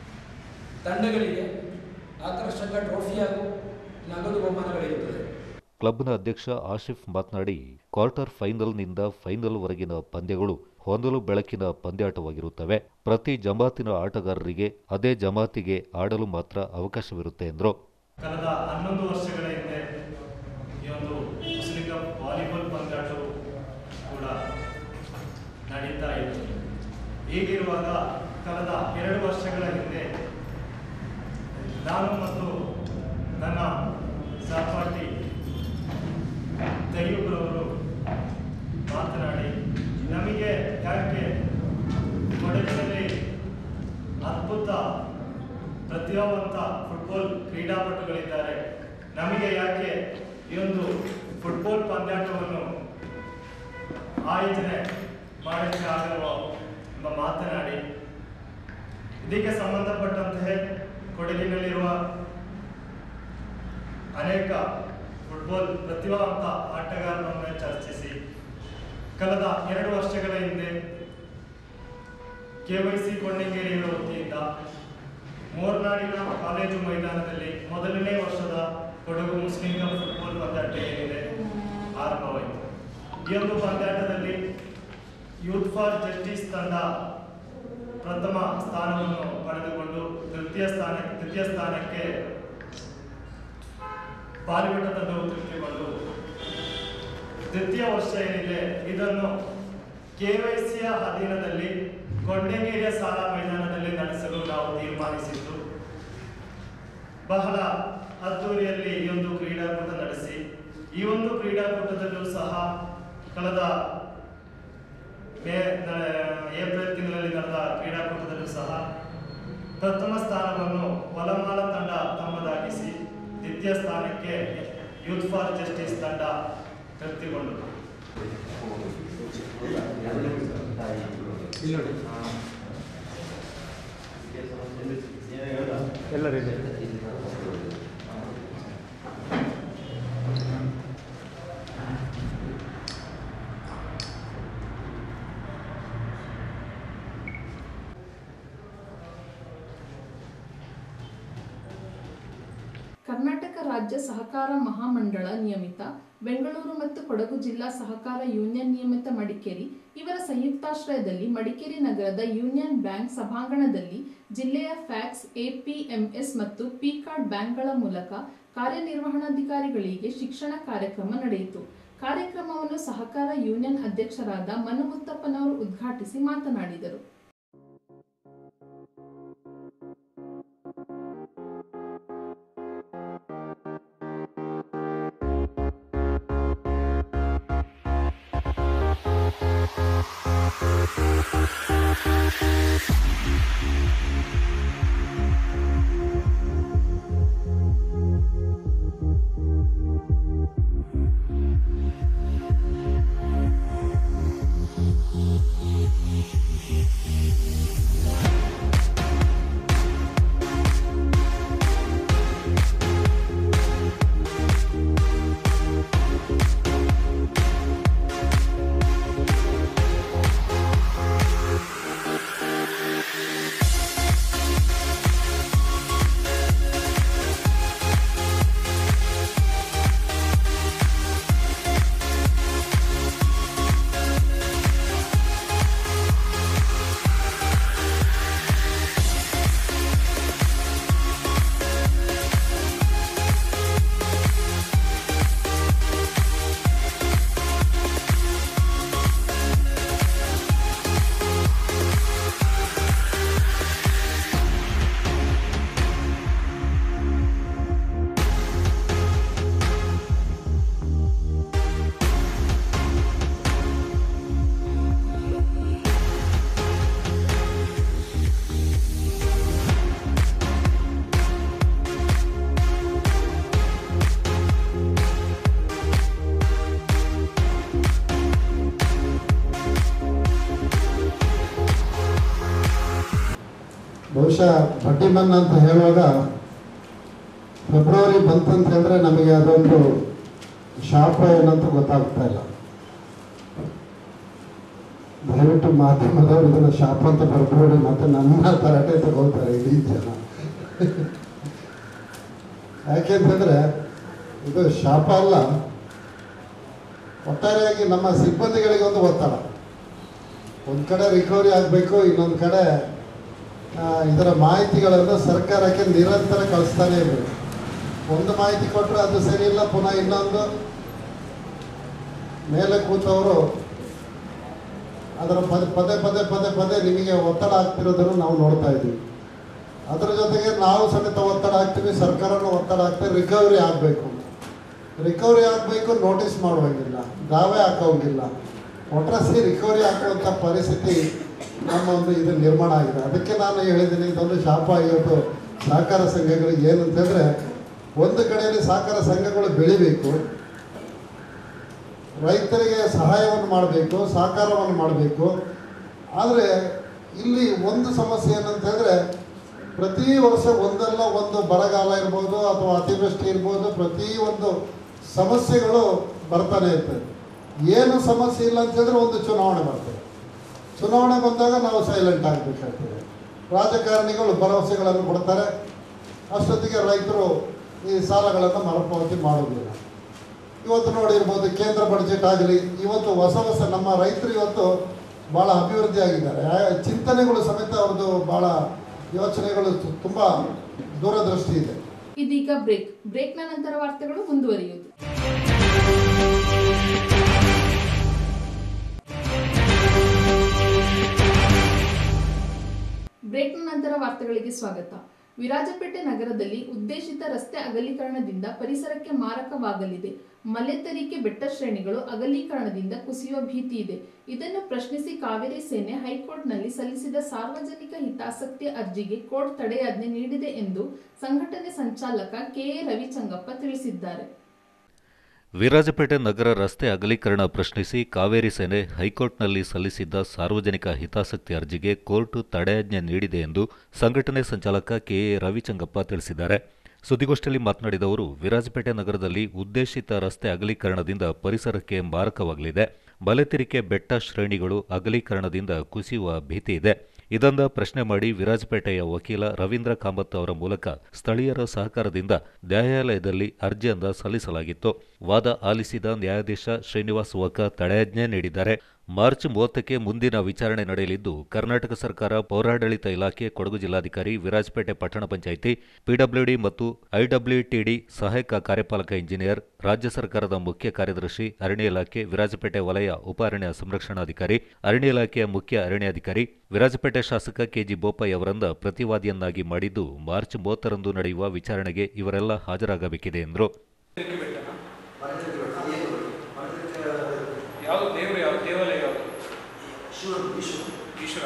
ತಂಡಗಳಿಗೆ ಆಕರ್ಷಕ ಟ್ರೋಫಿ ಹಾಗೂ ನಗದು ಬಹುಮಾನಗಳಿರುತ್ತದೆ ಕ್ಲಬ್ನ ಅಧ್ಯಕ್ಷ ಆಶಿಫ್ ಮಾತನಾಡಿ ಕ್ವಾರ್ಟರ್ ಫೈನಲ್ನಿಂದ ಫೈನಲ್ವರೆಗಿನ ಪಂದ್ಯಗಳು ಹೊನಲು ಬೆಳಕಿನ ಪಂದ್ಯಾಟವಾಗಿರುತ್ತವೆ ಪ್ರತಿ ಜಮಾತಿನ ಆಟಗಾರರಿಗೆ ಅದೇ ಜಮಾತಿಗೆ ಆಡಲು ಮಾತ್ರ ಅವಕಾಶವಿರುತ್ತೆ ಎಂದರು ಕಳೆದ ಹನ್ನೊಂದು ವರ್ಷಗಳ ಹಿಂದೆ ಈ ಒಂದು ಮುಸ್ಲಿಂ ಕಪ್ ವಾಲಿಬಾಲ್ ಪಂದ್ಯಾಟವು ಕೂಡ ನಡೀತಾ ಇದೆ ಹೀಗಿರುವಾಗ ಕಳೆದ ಎರಡು ವರ್ಷಗಳ ಹಿಂದೆ ನಾನು ಮತ್ತು ನನ್ನ ಸಹಪಾಠಿ ತಯ್ಯೂಬ್ರವರು ಮಾತನಾಡಿ ನಮಗೆ ಯಾಕೆ ಕೊಡಗಿನಲ್ಲಿ ಅದ್ಭುತ ಪ್ರತಿಭಾವಂತ ಫುಟ್ಬಾಲ್ ಕ್ರೀಡಾಪಟುಗಳಿದ್ದಾರೆ ನಮಗೆ ಯಾಕೆ ಈ ಒಂದು ಫುಟ್ಬಾಲ್ ಪಂದ್ಯಾಟವನ್ನು ಆಯೋಜನೆ ಮಾಡಕ್ಕೆ ಆಗಲ್ವೋ ಎಂಬ ಮಾತನಾಡಿ ಇದಕ್ಕೆ ಸಂಬಂಧಪಟ್ಟಂತೆ ಕೊಡಗಿನಲ್ಲಿರುವ ಅನೇಕ ಫುಟ್ಬಾಲ್ ಪ್ರತಿಭಾವಂತ ಆಟಗಾರರನ್ನು ಚರ್ಚಿಸಿ ಕಳೆದ ಎರಡು ವರ್ಷಗಳ ಹಿಂದೆ ಕೆವೈಸಿ ಕೊಂಡಂಗೇರಿಯ ವತಿಯಿಂದ ಮೋರ್ನಾಡಿನ ಕಾಲೇಜು ಮೈದಾನದಲ್ಲಿ ಮೊದಲನೇ ವರ್ಷದ ಕೊಡಗು ಮುಸ್ಲಿಂ ಕಪ್ ಫುಟ್ಬಾಲ್ ಪಂದ್ಯಾಟ ಏನಿದೆ ಆರಂಭವಾಯಿತು ಈ ಒಂದು ಪಂದ್ಯಾಟದಲ್ಲಿ ಯೂತ್ ಫಾರ್ ಜಸ್ಟಿಸ್ ತಂಡ ಪ್ರಥಮ ಸ್ಥಾನವನ್ನು ಪಡೆದುಕೊಂಡು ತೃತೀಯ ಸ್ಥಾನ ತೃತೀಯ ಸ್ಥಾನಕ್ಕೆ ಬಾಲಿವುಡ್ ತಂಡವು ತೃಪ್ತಿಗೊಂಡು ತೃತೀಯ ವರ್ಷ ಏನಿದೆ ಇದನ್ನು ಕೆವೈಸಿಯ ಅಧೀನದಲ್ಲಿ ಕೊಂಡಂಗೇರಿಯ ಶಾಲಾ ಮೈದಾನದಲ್ಲಿ ನಡೆಸಲು ನಾವು ತೀರ್ಮಾನಿಸಿದ್ದು ಬಹಳ ಅದ್ದೂರಿಯಲ್ಲಿ ಈ ಒಂದು ಕ್ರೀಡಾಕೂಟ ನಡೆಸಿ ಈ ಒಂದು ಕ್ರೀಡಾಕೂಟದಲ್ಲೂ ಸಹ ಕಳೆದ ಮೇ ನ- ಏಪ್ರಿಲ್ ತಿಂಗಳಲ್ಲಿ ನಡೆದ ಕ್ರೀಡಾಕೂಟದಲ್ಲೂ ಸಹ ಪ್ರಥಮ ಸ್ಥಾನವನ್ನು ಹೊಲಮಾಲ ತಂಡ ತಮ್ಮದಾಗಿಸಿ ದ್ವಿತೀಯ ಸ್ಥಾನಕ್ಕೆ ಯೂತ್ ಫಾರ್ ಜಸ್ಟಿಸ್ ತಂಡ ತೃಪ್ತಿಗೊಂಡರು ಕರ್ನಾಟಕ ರಾಜ್ಯ ಸಹಕಾರ ಮಹಾಮಂಡಳ ನಿಯಮಿತ ಬೆಂಗಳೂರು ಮತ್ತು ಕೊಡಗು ಜಿಲ್ಲಾ ಸಹಕಾರ ಯೂನಿಯನ್ ನಿಯಮಿತ ಮಡಿಕೇರಿ ಇವರ ಸಂಯುಕ್ತಾಶ್ರಯದಲ್ಲಿ ಮಡಿಕೇರಿ ನಗರದ ಯೂನಿಯನ್ ಬ್ಯಾಂಕ್ ಸಭಾಂಗಣದಲ್ಲಿ ಜಿಲ್ಲೆಯ ಫ್ಯಾಕ್ಸ್ ಎಪಿಎಂಎಸ್ ಮತ್ತು ಪಿ ಕಾರ್ಡ್ ಬ್ಯಾಂಕ್ಗಳ ಮೂಲಕ ಕಾರ್ಯನಿರ್ವಹಣಾಧಿಕಾರಿಗಳಿಗೆ ಶಿಕ್ಷಣ ಕಾರ್ಯಕ್ರಮ ನಡೆಯಿತು ಕಾರ್ಯಕ್ರಮವನ್ನು ಸಹಕಾರ ಯೂನಿಯನ್ ಅಧ್ಯಕ್ಷರಾದ ಮನು ಮುತ್ತಪ್ಪನವರು ಉದ್ಘಾಟಿಸಿ ಮಾತನಾಡಿದರು ಬಹುಶಃ ಬಡ್ಡಿ ಮನ್ನಾ ಅಂತ ಹೇಳುವಾಗ ಫೆಬ್ರವರಿ ಬಂತಂತ ಹೇಳಿದ್ರೆ ನಮಗೆ ಅದೊಂದು ಶಾಪ ಏನಂತ ಗೊತ್ತಾಗ್ತಾ ಇಲ್ಲ ದಯವಿಟ್ಟು ಮಾಧ್ಯಮದವರು ಇದನ್ನು ಶಾಪ ಅಂತ ಬರ್ಬೇಡಿ ಮತ್ತೆ ನನ್ನ ತರಟೆ ತಗೋತಾರೆ ಇಡೀ ಜನ ಯಾಕೆಂತಂದ್ರೆ ಇದು ಶಾಪ ಅಲ್ಲ ಒಟ್ಟಾರೆಯಾಗಿ ನಮ್ಮ ಸಿಬ್ಬಂದಿಗಳಿಗೆ ಒಂದು ಒತ್ತಡ ಒಂದು ಕಡೆ ರಿಕವರಿ ಆಗಬೇಕು ಇನ್ನೊಂದು ಕಡೆ ಆ, ಇದರ ಮಾಹಿತಿಗಳನ್ನು ಸರ್ಕಾರಕ್ಕೆ ನಿರಂತರ ಕಳಿಸ್ತಾನೆ ಇರಬೇಕು ಒಂದು ಮಾಹಿತಿ ಕೊಟ್ಟರೆ ಅದು ಸರಿ ಇಲ್ಲ ಪುನಃ ಇನ್ನೊಂದು ಮೇಲೆ ಕೂತವರು ಅದರ ಪದೇ ಪದೇ ಪದೇ ಪದೇ ಪದೇ ನಿಮಗೆ ಒತ್ತಡ ಆಗ್ತಿರೋದನ್ನು ನಾವು ನೋಡ್ತಾ ಇದ್ದೀವಿ ಅದರ ಜೊತೆಗೆ ನಾವು ಸಮೇತ ಒತ್ತಡ ಹಾಕ್ತೀವಿ ಸರ್ಕಾರನೂ ಒತ್ತಡ ಹಾಕ್ತೀವಿ ರಿಕವರಿ ಆಗಬೇಕು ರಿಕವರಿ ಆಗಬೇಕು ನೋಟಿಸ್ ಮಾಡುವಂಗಿಲ್ಲ ದಾವೆ ಹಾಕೋಂಗಿಲ್ಲ ಒಟ್ರಾಸಿ ರಿಕವರಿ ಹಾಕುವಂಥ ಪರಿಸ್ಥಿತಿ ನಮ್ಮ ಒಂದು ಇದು ನಿರ್ಮಾಣ ಆಗಿದೆ ಅದಕ್ಕೆ ನಾನು ಹೇಳಿದ್ದೀನಿ ಇದೊಂದು ಶಾಪ ಇವತ್ತು ಸಹಕಾರ ಸಂಘಗಳಿಗೆ ಏನು ಅಂತಂದರೆ ಒಂದು ಕಡೆಯಲ್ಲಿ ಸಹಕಾರ ಸಂಘಗಳು ಬೆಳಿಬೇಕು ರೈತರಿಗೆ ಸಹಾಯವನ್ನು ಮಾಡಬೇಕು ಸಹಕಾರವನ್ನು ಮಾಡಬೇಕು ಆದರೆ ಇಲ್ಲಿ ಒಂದು ಸಮಸ್ಯೆ ಏನಂತಂದರೆ ಪ್ರತಿ ವರ್ಷ ಒಂದಲ್ಲ ಒಂದು ಬರಗಾಲ ಇರ್ಬೋದು ಅಥವಾ ಅತಿವೃಷ್ಟಿ ಇರ್ಬೋದು ಪ್ರತಿ ಒಂದು ಸಮಸ್ಯೆಗಳು ಬರ್ತಾನೆ ಇರ್ತದೆ ಏನು ಸಮಸ್ಯೆ ಇಲ್ಲ ಅಂತಂದರೆ ಒಂದು ಚುನಾವಣೆ ಬರ್ತದೆ ಚುನಾವಣೆ ಬಂದಾಗ ನಾವು ಸೈಲೆಂಟ್ ಆಗಬೇಕಾಗ್ತದೆ ರಾಜಕಾರಣಿಗಳು ಭರವಸೆಗಳನ್ನು ಕೊಡ್ತಾರೆ ಅಷ್ಟೊತ್ತಿಗೆ ರೈತರು ಈ ಸಾಲಗಳನ್ನು ಮರುಪಾವತಿ ಮಾಡೋದಿಲ್ಲ ಇವತ್ತು ನೋಡಿರ್ಬೋದು ಕೇಂದ್ರ ಬಡ್ಜೆಟ್ ಆಗಲಿ ಇವತ್ತು ಹೊಸ ಹೊಸ ನಮ್ಮ ರೈತರು ಇವತ್ತು ಭಾಳ ಅಭಿವೃದ್ಧಿ ಆಗಿದ್ದಾರೆ ಆ ಚಿಂತನೆಗಳು ಸಮೇತ ಅವ್ರದ್ದು ಭಾಳ ಯೋಚನೆಗಳು ತುಂಬ ದೂರದೃಷ್ಟಿ ಇದೆ ಇದೀಗ ಬ್ರೇಕ್ ಬ್ರೇಕ್ನ ನಂತರ ವಾರ್ತೆಗಳು ಮುಂದುವರಿಯುವುದು ಬ್ರೇಕ್ನ ನಂತರ ವಾರ್ತೆಗಳಿಗೆ ಸ್ವಾಗತ ವಿರಾಜಪೇಟೆ ನಗರದಲ್ಲಿ ಉದ್ದೇಶಿತ ರಸ್ತೆ ಅಗಲೀಕರಣದಿಂದ ಪರಿಸರಕ್ಕೆ ಮಾರಕವಾಗಲಿದೆ ಮಲೆತರಿಕೆ ಬೆಟ್ಟ ಶ್ರೇಣಿಗಳು ಅಗಲೀಕರಣದಿಂದ ಕುಸಿಯುವ ಭೀತಿ ಇದೆ ಇದನ್ನು ಪ್ರಶ್ನಿಸಿ ಕಾವೇರಿ ಸೇನೆ ಹೈಕೋರ್ಟ್ನಲ್ಲಿ ಸಲ್ಲಿಸಿದ ಸಾರ್ವಜನಿಕ ಹಿತಾಸಕ್ತಿ ಅರ್ಜಿಗೆ ಕೋರ್ಟ್ ತಡೆಯಾಜ್ಞೆ ನೀಡಿದೆ ಎಂದು ಸಂಘಟನೆ ಸಂಚಾಲಕ ಕೆಎ ರವಿಚಂಗಪ್ಪ ತಿಳಿಸಿದ್ದಾರೆ ವಿರಾಜಪೇಟೆ ನಗರ ರಸ್ತೆ ಅಗಲೀಕರಣ ಪ್ರಶ್ನಿಸಿ ಕಾವೇರಿ ಸೇನೆ ಹೈಕೋರ್ಟ್ನಲ್ಲಿ ಸಲ್ಲಿಸಿದ್ದ ಸಾರ್ವಜನಿಕ ಹಿತಾಸಕ್ತಿ ಅರ್ಜಿಗೆ ಕೋರ್ಟ್ ತಡೆಯಾಜ್ಞೆ ನೀಡಿದೆ ಎಂದು ಸಂಘಟನೆ ಸಂಚಾಲಕ ಕೆಎ ರವಿಚಂಗಪ್ಪ ತಿಳಿಸಿದ್ದಾರೆ ಸುದ್ದಿಗೋಷ್ಠಿಯಲ್ಲಿ ಮಾತನಾಡಿದ ಅವರು ವಿರಾಜಪೇಟೆ ನಗರದಲ್ಲಿ ಉದ್ದೇಶಿತ ರಸ್ತೆ ಅಗಲೀಕರಣದಿಂದ ಪರಿಸರಕ್ಕೆ ಮಾರಕವಾಗಲಿದೆ ಬಲೆತಿರಿಕೆ ಬೆಟ್ಟ ಶ್ರೇಣಿಗಳು ಅಗಲೀಕರಣದಿಂದ ಕುಸಿಯುವ ಭೀತಿ ಇದೆ ಇದನ್ನ ಪ್ರಶ್ನೆ ಮಾಡಿ ವಿರಾಜಪೇಟೆಯ ವಕೀಲ ರವೀಂದ್ರ ಕಾಮತ್ ಅವರ ಮೂಲಕ ಸ್ಥಳೀಯರ ಸಹಕಾರದಿಂದ ನ್ಯಾಯಾಲಯದಲ್ಲಿ ಅರ್ಜಿಯನ್ನ ಸಲ್ಲಿಸಲಾಗಿತ್ತು ವಾದ ಆಲಿಸಿದ ನ್ಯಾಯಾಧೀಶ ಶ್ರೀನಿವಾಸ್ ವಕ ತಡೆಯಾಜ್ಞೆ ನೀಡಿದ್ದಾರೆ ಮಾರ್ಚ್ ಮೂವತ್ತಕ್ಕೆ ಮುಂದಿನ ವಿಚಾರಣೆ ನಡೆಯಲಿದ್ದು ಕರ್ನಾಟಕ ಸರ್ಕಾರ ಪೌರಾಡಳಿತ ಇಲಾಖೆ ಕೊಡಗು ಜಿಲ್ಲಾಧಿಕಾರಿ ವಿರಾಜಪೇಟೆ ಪಟ್ಟಣ ಪಂಚಾಯಿತಿ ಪಿಡಬ್ಲ್ಯೂಡಿ ಮತ್ತು ಐಡಬ್ಲ್ಯೂಟಿಡಿ ಸಹಾಯಕ ಕಾರ್ಯಪಾಲಕ ಇಂಜಿನಿಯರ್ ರಾಜ್ಯ ಸರ್ಕಾರದ ಮುಖ್ಯ ಕಾರ್ಯದರ್ಶಿ ಅರಣ್ಯ ಇಲಾಖೆ ವಿರಾಜಪೇಟೆ ವಲಯ ಉಪ ಅರಣ್ಯ ಸಂರಕ್ಷಣಾಧಿಕಾರಿ ಅರಣ್ಯ ಇಲಾಖೆಯ ಮುಖ್ಯ ಅರಣ್ಯಾಧಿಕಾರಿ ವಿರಾಜಪೇಟೆ ಶಾಸಕ ಕೆಜಿ ಬೋಪಯ್ಯ ಅವರನ್ನ ಪ್ರತಿವಾದಿಯನ್ನಾಗಿ ಮಾಡಿದ್ದು ಮಾರ್ಚ್ ಮೂವತ್ತರಂದು ನಡೆಯುವ ವಿಚಾರಣೆಗೆ ಇವರೆಲ್ಲ ಹಾಜರಾಗಬೇಕಿದೆ ಎಂದರು ಯಾವುದು ದೇವರು ಯಾವ ದೇವಾಲಯ ಯಾವುದು ಶಿವ ವಿಶ್ವ ಈಶ್ವರ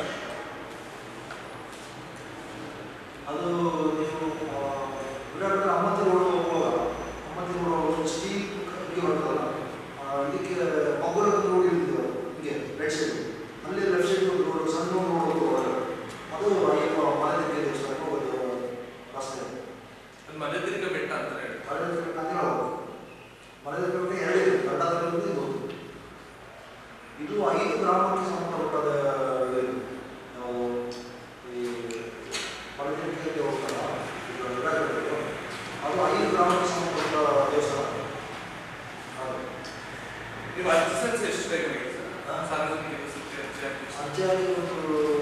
ಅದು ನೀವು ಆ, ವಿರಾಟ್ ಅಮ್ಮತ್ತಿ ರೋಡ್ ಹೋಗುವಾಗ ಅಮ್ಮತ್ತಿ ರೋಡ್ ಒಂದು ಸ್ಟೀಲ್ ಇದು ಬರ್ತದಲ್ಲ ಆ, ಇದಕ್ಕೆ ಮಗುರ ರೋಡ್ ಇರ್ತದೆ ಹೀಗೆ ರೈಟ್ ಸೈಡ್ ಅಲ್ಲಿ ಲೆಫ್ಟ್ ಸೈಡ್ ಒಂದು ರೋಡ್ ಸಣ್ಣ ರೋಡ್ ಹೋಗುವಾಗ ಅದು ಅಯ್ಯಪ್ಪ ಮಲೆದಿಕ್ಕೆ ದೇವಸ್ಥಾನಕ್ಕೆ ಹೋಗೋದು ರಸ್ತೆ ಅದು ಮಲೆದಿರ್ಗ ಬೆಟ್ಟ ಅಂತ ಹೇಳಿ ಮಲೆದಿಕ್ಕೆ ಅದೇ ಹೇಳೋದು ಮಲೆದಿಕ್ಕೆ ಬೆಟ್ಟ ಎರಡು ಇದೆ ದೊಡ್ಡದಾಗಿರೋದು ಇದು ಇದು ಐದು ಗ್ರಾಮಕ್ಕೆ ಸಂಬಂಧಪಟ್ಟದ ಇದು ನಾವು ಈ ಮಲೆದಿಕ್ಕೆ ದೇವಸ್ಥಾನ ಇದು ವಿರಾಜಪೇಟೆ. ಅದು ಐದು ಗ್ರಾಮಕ್ಕೆ ಸಂಬಂಧಪಟ್ಟ ದೇವಸ್ಥಾನ ಹೌದು. ನೀವು ಅರ್ಜಿ ಸಲ್ಲಿಸಿ ಎಷ್ಟು ಬೇಗ ಆಗಿದೆ ಸರ್ ಸಾರ್ವಜನಿಕ ಹಿತಾಸಕ್ತಿ ಅರ್ಜಿ ಹಾಕಿ ಎಷ್ಟು? ಅಜ್ಜಾಗಿ ಒಂದು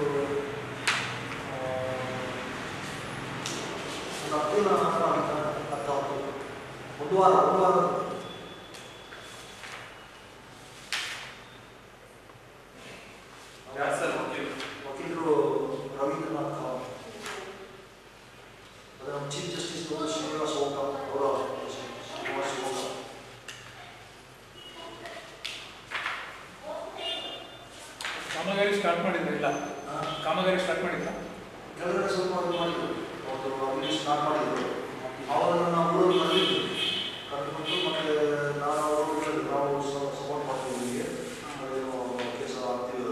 ಆ, ಒಂದು ಹದಿನ ಅಥವಾ ಒಂದು ವಾರ ಒಂದು ವಾರ ಯಾರು ಸರ್ ವಕೀಲರು? ವಕೀಲರು ರವೀಂದ್ರನಾಥ್ ಕಾಮತ್ ಅದರ ಚೀಫ್ ಜಸ್ಟಿಸ್ ಶ್ರೀನಿವಾಸ ಓಕ ಅವರ ಶ್ರೀನಿವಾಸ ಓಕ ಕಾಮಗಾರಿ ಸ್ಟಾರ್ಟ್ ಮಾಡಿದ್ರೆ ಇಲ್ಲ ಕಾಮಗಾರಿ ಸ್ಟಾರ್ಟ್ ಮಾಡಿದ್ರ ಕೆಳಗಡೆ ಸ್ವಲ್ಪ ಅದು ಮಾಡಿದ್ರು ಅವರು ಅಲ್ಲಿ ಸ್ಟಾರ್ಟ್ ಮಾಡಿದ್ರು ಅವರನ್ನು ನಾವು ಊರಲ್ಲಿ ಕರೆದಿದ್ವಿ ಕರೆದುಬಿಟ್ಟು ಮತ್ತೆ ನಾನು ಅವರು ಹೇಳಿದ್ರು, ನಾವು ಸಪೋರ್ಟ್ ಮಾಡ್ತೀವಿ ನಿಮಗೆ ಅದೇನು ಕೆಲಸ ಆಗ್ತೀವಿ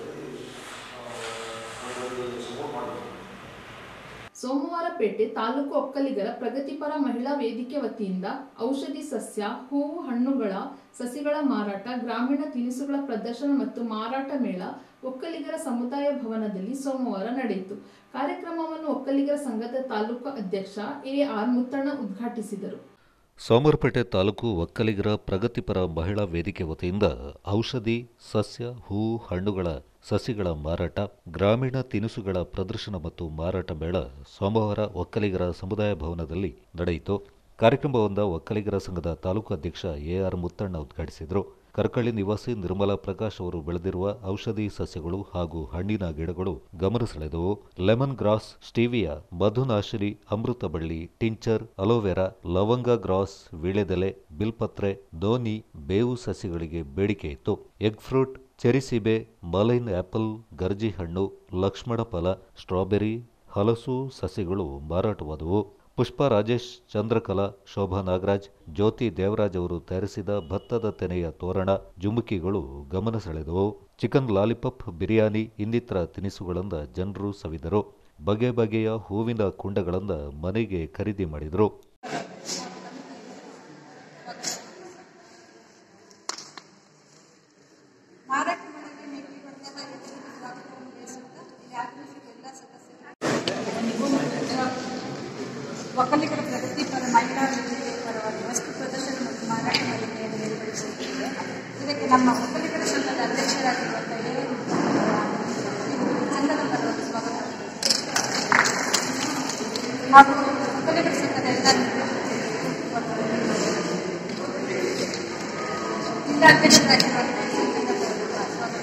ಸಪೋರ್ಟ್ ಮಾಡಿದ್ವಿ ಸೋಮವಾರಪೇಟೆ ತಾಲೂಕು ಒಕ್ಕಲಿಗರ ಪ್ರಗತಿಪರ ಮಹಿಳಾ ವೇದಿಕೆ ವತಿಯಿಂದ ಔಷಧಿ ಸಸ್ಯ ಹೂವು ಹಣ್ಣುಗಳ ಸಸಿಗಳ ಮಾರಾಟ ಗ್ರಾಮೀಣ ತಿನಿಸುಗಳ ಪ್ರದರ್ಶನ ಮತ್ತು ಮಾರಾಟ ಮೇಳ ಒಕ್ಕಲಿಗರ ಸಮುದಾಯ ಭವನದಲ್ಲಿ ಸೋಮವಾರ ನಡೆಯಿತು ಕಾರ್ಯಕ್ರಮವನ್ನು ಒಕ್ಕಲಿಗರ ಸಂಘದ ತಾಲೂಕು ಅಧ್ಯಕ್ಷ ಎ ಆರ್ ಮುತ್ತಣ್ಣ ಉದ್ಘಾಟಿಸಿದರು ಸೋಮವಾರಪೇಟೆ ತಾಲೂಕು ಒಕ್ಕಲಿಗರ ಪ್ರಗತಿಪರ ಮಹಿಳಾ ವೇದಿಕೆ ವತಿಯಿಂದ ಔಷಧಿ ಸಸ್ಯ ಹೂ ಹಣ್ಣುಗಳ ಸಸಿಗಳ ಮಾರಾಟ ಗ್ರಾಮೀಣ ತಿನಿಸುಗಳ ಪ್ರದರ್ಶನ ಮತ್ತು ಮಾರಾಟ ಮೇಳ ಸೋಮವಾರ ಒಕ್ಕಲಿಗರ ಸಮುದಾಯ ಭವನದಲ್ಲಿ ನಡೆಯಿತು ಕಾರ್ಯಕ್ರಮವನ್ನು ಒಕ್ಕಲಿಗರ ಸಂಘದ ತಾಲೂಕು ಅಧ್ಯಕ್ಷ ಎಆರ್ ಮುತ್ತಣ್ಣ ಉದ್ಘಾಟಿಸಿದರು ಕರ್ಕಳ್ಳಿ ನಿವಾಸಿ ನಿರ್ಮಲಾ ಪ್ರಕಾಶ್ ಅವರು ಬೆಳೆದಿರುವ ಔಷಧಿ ಸಸ್ಯಗಳು ಹಾಗೂ ಹಣ್ಣಿನ ಗಿಡಗಳು ಗಮನ ಸೆಳೆದವು ಲೆಮನ್ ಗ್ರಾಸ್ ಸ್ಟೀವಿಯಾ ಮಧುನಾಶಿನಿ ಅಮೃತ ಬಳ್ಳಿ ಟಿಂಚರ್ ಅಲೋವೆರಾ ಲವಂಗ ಗ್ರಾಸ್ ವೀಳೆದೆಲೆ ಬಿಲ್ಪತ್ರೆ ದೋನಿ ಬೇವು ಸಸ್ಯಗಳಿಗೆ ಬೇಡಿಕೆ ಇತ್ತು ಎಗ್ ಫ್ರೂಟ್ ಚೆರಿಸೀಬೆ ಮಲೈನ್ ಆಪಲ್ ಗರ್ಜಿ ಹಣ್ಣು ಲಕ್ಷ್ಮಣ ಫಲ ಸ್ಟ್ರಾಬೆರಿ ಹಲಸು ಸಸ್ಯಗಳು ಮಾರಾಟವಾದವು ಪುಷ್ಪ ರಾಜೇಶ್ ಚಂದ್ರಕಲಾ ಶೋಭಾ ನಾಗರಾಜ್ ಜ್ಯೋತಿ ದೇವರಾಜ್ ಅವರು ತಯಾರಿಸಿದ ಭತ್ತದ ತೆನೆಯ ತೋರಣ ಜುಮುಕಿಗಳು ಗಮನ ಸೆಳೆದವು ಚಿಕನ್ ಲಾಲಿಪಾಪ್ ಬಿರಿಯಾನಿ ಇನ್ನಿತರ ತಿನಿಸುಗಳಿಂದ ಜನರು ಸವಿದರು ಬಗೆ ಬಗೆಯ ಹೂವಿನ ಕುಂಡಗಳಿಂದ ಮನೆಗೆ ಖರೀದಿ ಮಾಡಿದರು ಮಾರಾಟ ಮಾಡೋಕ್ಕೆ ನೆಟ್ಟಿ ಬರ್ತಾ ಸ್ವಾಗತವನ್ನು ಬಯಸುತ್ತಾ ಇಲ್ಲಿ ಆಗಮಿಸಿದ ಎಲ್ಲ ಸದಸ್ಯರು ಒಕ್ಕಲಿಗರ ಪ್ರಗತಿಪರ ಮಹಿಳಾ ವೇದಿಕೆ ಪರವಾಗಿ ವಸ್ತು ಪ್ರದರ್ಶನ ಮತ್ತು ಮಾರಾಟ ಮಳಿಗೆಯನ್ನು ಏರ್ಪಡಿಸಿದ್ದೇವೆ ಇದಕ್ಕೆ ನಮ್ಮ ಒಕ್ಕಲಿಗರ ಸಂಘದ ಅಧ್ಯಕ್ಷರಾಗಿರುವಂಥ ಎ ಸಂಘದ ಪರವಾಗಿ ಸ್ವಾಗತ ಹಾಗೂ ಒಕ್ಕಲಿಗರ ಸಂಘದ ಎಲ್ಲ ಜಿಲ್ಲಾ ಅಧ್ಯಕ್ಷರಾಗಿರುವಂಥ ಸಂಘದ ಪರವಾಗಿ ಸ್ವಾಗತ